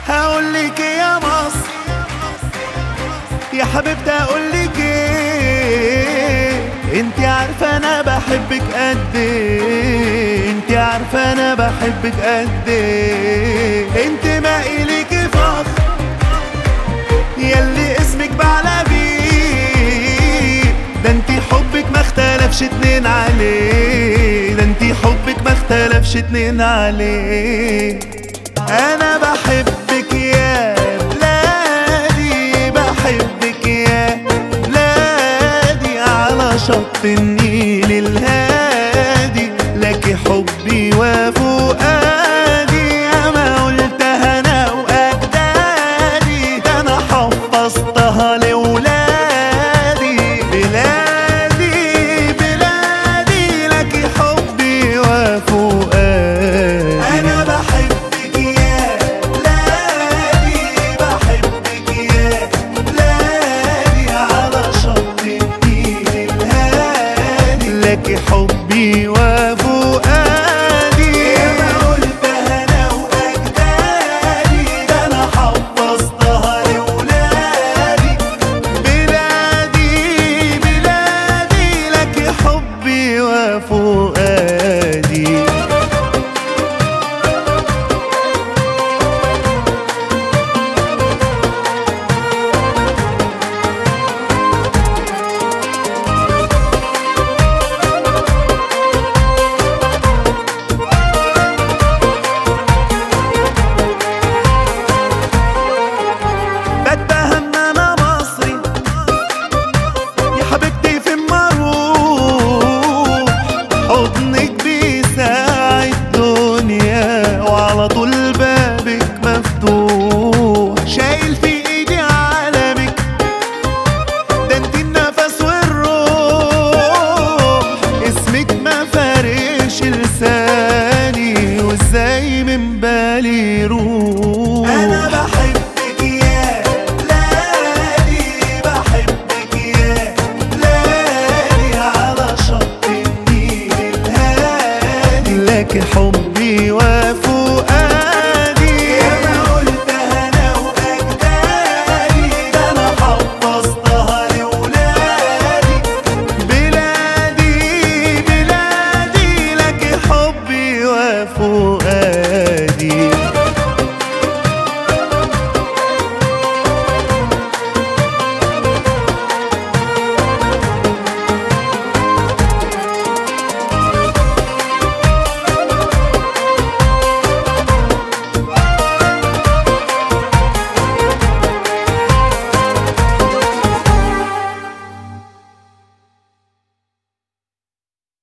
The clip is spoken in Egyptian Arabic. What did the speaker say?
هقولك إيه يا مصر يا حبيبتي اقولك ايه انت عارفه انا بحبك قد ايه انت عارفه انا بحبك قد ايه انت ما اليكي فخر ياللي اسمك بعلى بيه ده انت حبك ما اختلفش اتنين عليه ده انت حبك ما اختلفش اتنين عليه انا بحبك